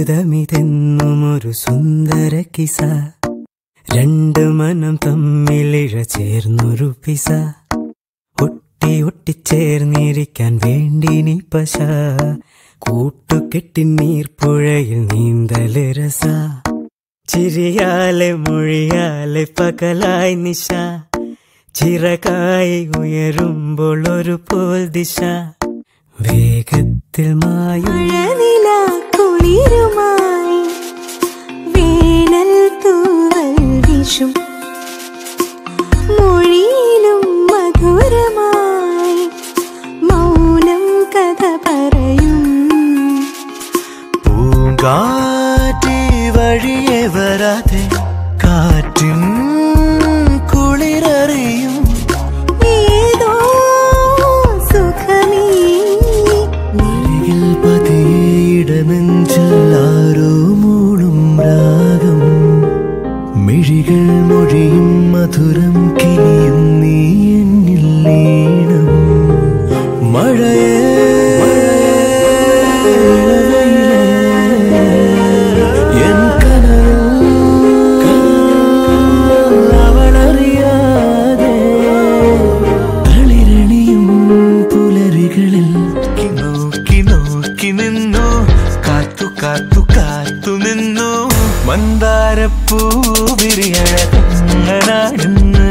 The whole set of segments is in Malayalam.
ജീവിതമിതെന്നും ഒരു സുന്ദര കിസ രണ്ട് മനം തമ്മിലിഴ ചേർന്നൊരു പിസ ഒട്ടി ഒട്ടിച്ചേർന്നിരിക്കാൻ വേണ്ടി നീ പശ കൂട്ടുകെട്ടി നീർപ്പുഴയിൽ നീന്തല് രസ ചിരിയാലെ മൊഴിയാലെ പകലായി നിശ ചിറകായി ഉയരുമ്പോൾ ഒരു പോൽ ദിശ വേഗത്തിൽ മായും മഴനിലാക്കുളിരുമായി വേനൽ തൂവൽ വീശും മൊഴിയിലും മധുരമായി മൗനം കഥ പറയും പൂങ്കാറ്റി വഴിയെ വരാതെ കാറ്റിൻ കുളിരറിയും ഏതോ സുഖമേ അരികിൽ പതിയിടനെഞ്ചിൽ ആരോ മൂളും രാഗം മിഴികൾ മൊഴിയും മധുരം കിനിയും നീ എന്നിൽ ലീനം മഴയേ ഇളവയിലേ, എൻ കനവിൽ അവളറിയാതെ തളിരണിയും പുലരികളിൽ നോക്കി നോക്കി നിന്നു കാത്തു കാത്തു കാത്തു നിന്നു മന്ദാരപ്പൂ വിരിയണനാടുന്ന്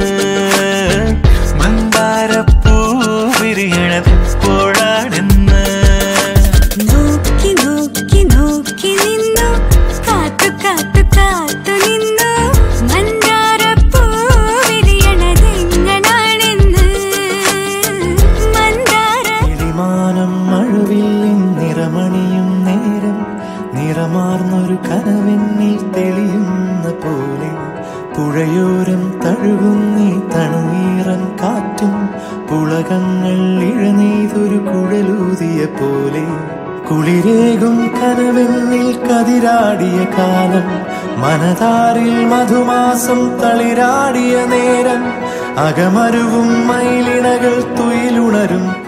മന്ദാരപ്പൂ വിരിയണപ്പോഴാണെന്ന് നോക്കി നോക്കി നോക്കി നിന്നു കാത്തു കാത്തു കാത്തു നിന്നു മന്ദാരപ്പൂ വിരിയണതെങ്ങനാണെന്ന് മന്ദാര കിളിമാനം മഴവില്ലിൻ നിറമണിയും നേരം നിറമാർന്നൊരു കനവെന്നിൽ തെളിയുന്ന പോലെ പുഴയോരം തഴുകുന്നീ തണുനീറൻ കാറ്റും പുളകങ്ങൾ ഇഴനെയ്തൊരു കുഴലൂതിയ പോലെ കുളിരേകും കനവെന്നിൽ കതിരാടിയ കാലം മനതാരിൽ മധുമാസം തളിരാടിയ നേരം അകമരുവും മയിലിണകൾ തുയിലുണരും